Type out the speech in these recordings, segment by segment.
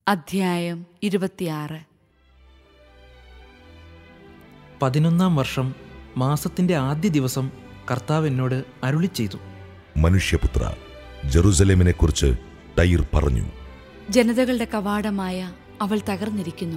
അധ്യായം ഇരുപത്തിയാറ് പതിനൊന്നാം വർഷം മാസത്തിന്റെ ആദ്യ ദിവസം കർത്താവ് എന്നോട് അരുളി ചെയ്തു മനുഷ്യപുത്ര ജെറുസലേമിനെക്കുറിച്ച് ടൈർ പറഞ്ഞു ജനതകളുടെ കവാടമായ അവൾ തകർന്നിരിക്കുന്നു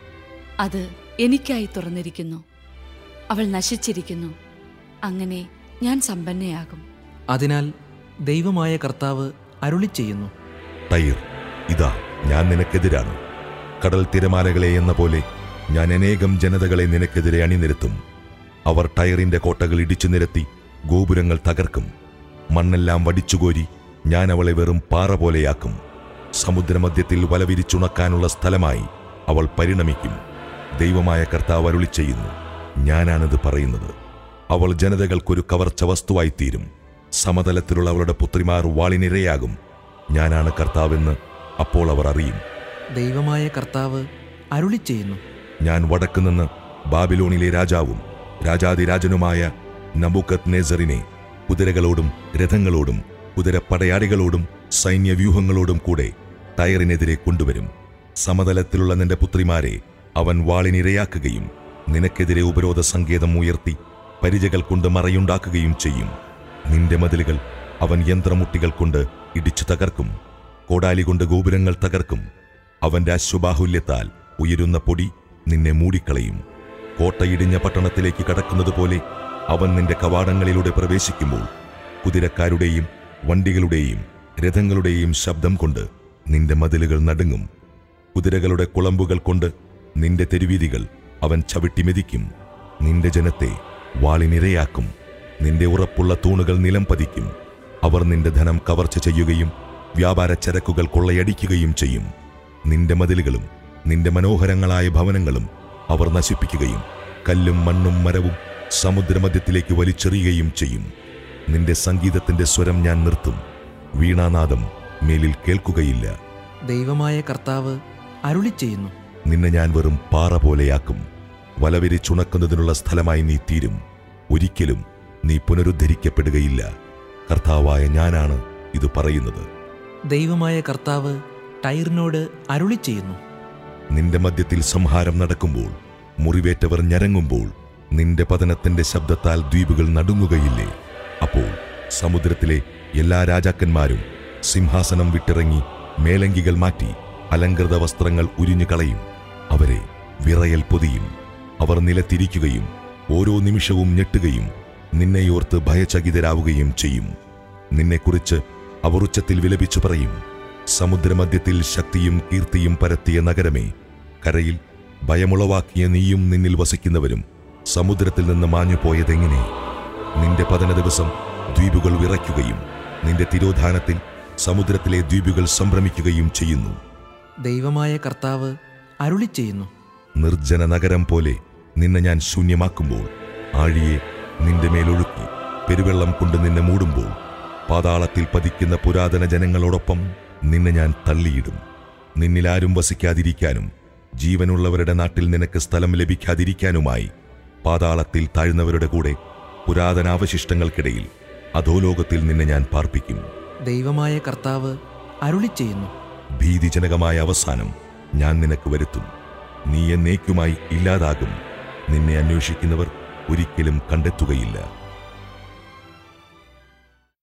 അത് എനിക്കായി തുറന്നിരിക്കുന്നു അവൾ നശിച്ചിരിക്കുന്നു അങ്ങനെ ഞാൻ സമ്പന്നയാകും അതിനാൽ ദൈവമായ കർത്താവ് അരുളി ചെയ്യുന്നു ടൈർ ഇതാ ഞാൻ നിനക്കെതിരാണ് കടൽ തിരമാലകളെ എന്ന പോലെ ഞാൻ അനേകം ജനതകളെ നിനക്കെതിരെ അണിനിരത്തും അവർ ടയറിന്റെ കോട്ടകൾ ഇടിച്ചു നിരത്തി ഗോപുരങ്ങൾ തകർക്കും മണ്ണെല്ലാം വടിച്ചുകോരി ഞാൻ അവളെ വെറും പാറ പോലെയാക്കും സമുദ്രമധ്യത്തിൽ വലവിരിച്ചുണക്കാനുള്ള സ്ഥലമായി അവൾ പരിണമിക്കും ദൈവമായ കർത്താവ് അരുളി ചെയ്യുന്നു ഞാനാണിത് പറയുന്നത് അവൾ ജനതകൾക്കൊരു കവർച്ച വസ്തുവായിത്തീരും സമതലത്തിലുള്ള അവളുടെ പുത്രിമാർ വാളിനിരയാകും ഞാനാണ് കർത്താവെന്ന് അപ്പോൾ അവർ അറിയും ദൈവമായ കർത്താവ് അരുളി ചെയ്യുന്നു ഞാൻ വടക്കുനിന്ന് ബാബിലോണിലെ രാജാവും രാജാതിരാജനുമായ നബുക്കത് നെസറിനെ കുതിരകളോടും രഥങ്ങളോടും കുതിരപ്പടയാളികളോടും സൈന്യവ്യൂഹങ്ങളോടും കൂടെ ടയറിനെതിരെ കൊണ്ടുവരും സമതലത്തിലുള്ള നിന്റെ പുത്രിമാരെ അവൻ വാളിനിരയാക്കുകയും നിനക്കെതിരെ ഉപരോധ സങ്കേതം ഉയർത്തി പരിചകൾ കൊണ്ട് മറയുണ്ടാക്കുകയും ചെയ്യും നിന്റെ മതിലുകൾ അവൻ യന്ത്രമുട്ടികൾ കൊണ്ട് ഇടിച്ചു തകർക്കും കോടാലി കൊണ്ട് ഗോപുരങ്ങൾ തകർക്കും അവന്റെ അശ്വബാഹുല്യത്താൽ ഉയരുന്ന പൊടി നിന്നെ മൂടിക്കളയും കോട്ടയിടിഞ്ഞ പട്ടണത്തിലേക്ക് കടക്കുന്നത് പോലെ അവൻ നിന്റെ കവാടങ്ങളിലൂടെ പ്രവേശിക്കുമ്പോൾ കുതിരക്കാരുടെയും വണ്ടികളുടെയും രഥങ്ങളുടെയും ശബ്ദം കൊണ്ട് നിന്റെ മതിലുകൾ നടുങ്ങും കുതിരകളുടെ കുളമ്പുകൾ കൊണ്ട് നിന്റെ തെരുവീതികൾ അവൻ ചവിട്ടിമെതിക്കും നിന്റെ ജനത്തെ വാളിനിരയാക്കും നിന്റെ ഉറപ്പുള്ള തൂണുകൾ നിലം പതിക്കും അവർ നിന്റെ ധനം കവർച്ച ചെയ്യുകയും വ്യാപാര ചരക്കുകൾ കൊള്ളയടിക്കുകയും ചെയ്യും നിന്റെ മതിലുകളും നിന്റെ മനോഹരങ്ങളായ ഭവനങ്ങളും അവർ നശിപ്പിക്കുകയും കല്ലും മണ്ണും മരവും സമുദ്രമധ്യത്തിലേക്ക് വലിച്ചെറിയുകയും ചെയ്യും നിന്റെ സംഗീതത്തിന്റെ സ്വരം ഞാൻ നിർത്തും വീണാനാദം മേലിൽ കേൾക്കുകയില്ല ദൈവമായ കർത്താവ് അരുളി ചെയ്യുന്നു നിന്നെ ഞാൻ വെറും പാറ പോലെയാക്കും വലവിരിച്ചുണക്കുന്നതിനുള്ള സ്ഥലമായി നീ തീരും ഒരിക്കലും നീ പുനരുദ്ധരിക്കപ്പെടുകയില്ല കർത്താവായ ഞാനാണ് ഇത് പറയുന്നത് ദൈവമായ കർത്താവ് ടൈറിനോട് അരുളി ചെയ്യുന്നു നിന്റെ മധ്യത്തിൽ സംഹാരം നടക്കുമ്പോൾ മുറിവേറ്റവർ ഞരങ്ങുമ്പോൾ നിന്റെ പതനത്തിന്റെ ശബ്ദത്താൽ ദ്വീപുകൾ നടുങ്ങുകയില്ലേ അപ്പോൾ സമുദ്രത്തിലെ എല്ലാ രാജാക്കന്മാരും സിംഹാസനം വിട്ടിറങ്ങി മേലങ്കികൾ മാറ്റി അലങ്കൃത വസ്ത്രങ്ങൾ ഉരിഞ്ഞു കളയും അവരെ വിറയൽ പൊതിയും അവർ നിലത്തിരിക്കുകയും ഓരോ നിമിഷവും ഞെട്ടുകയും നിന്നെയോർത്ത് ഭയചകിതരാവുകയും ചെയ്യും നിന്നെക്കുറിച്ച് അവർ ഉച്ചത്തിൽ വിലപിച്ചു പറയും സമുദ്രമധ്യത്തിൽ ശക്തിയും കീർത്തിയും പരത്തിയ നഗരമേ കരയിൽ ഭയമുളവാക്കിയ നീയും നിന്നിൽ വസിക്കുന്നവരും സമുദ്രത്തിൽ നിന്ന് മാഞ്ഞുപോയതെങ്ങനെ നിന്റെ പതന ദിവസം ദ്വീപുകൾ വിറയ്ക്കുകയും നിന്റെ തിരോധാനത്തിൽ സമുദ്രത്തിലെ ദ്വീപുകൾ സംഭ്രമിക്കുകയും ചെയ്യുന്നു ദൈവമായ കർത്താവ് അരുളി ചെയ്യുന്നു നിർജ്ജന നഗരം പോലെ നിന്നെ ഞാൻ ശൂന്യമാക്കുമ്പോൾ ആഴിയെ നിന്റെ മേലൊഴുക്കി പെരുവെള്ളം കൊണ്ട് നിന്നെ മൂടുമ്പോൾ പാതാളത്തിൽ പതിക്കുന്ന പുരാതന ജനങ്ങളോടൊപ്പം നിന്നെ ഞാൻ തള്ളിയിടും നിന്നിലാരും വസിക്കാതിരിക്കാനും ജീവനുള്ളവരുടെ നാട്ടിൽ നിനക്ക് സ്ഥലം ലഭിക്കാതിരിക്കാനുമായി പാതാളത്തിൽ താഴ്ന്നവരുടെ കൂടെ പുരാതനാവശിഷ്ടങ്ങൾക്കിടയിൽ അധോലോകത്തിൽ നിന്നെ ഞാൻ പാർപ്പിക്കും ദൈവമായ കർത്താവ് അരുളി ചെയ്യുന്നു ഭീതിജനകമായ അവസാനം ഞാൻ നിനക്ക് വരുത്തും നീ എന്നേക്കുമായി ഇല്ലാതാകും നിന്നെ അന്വേഷിക്കുന്നവർ ഒരിക്കലും കണ്ടെത്തുകയില്ല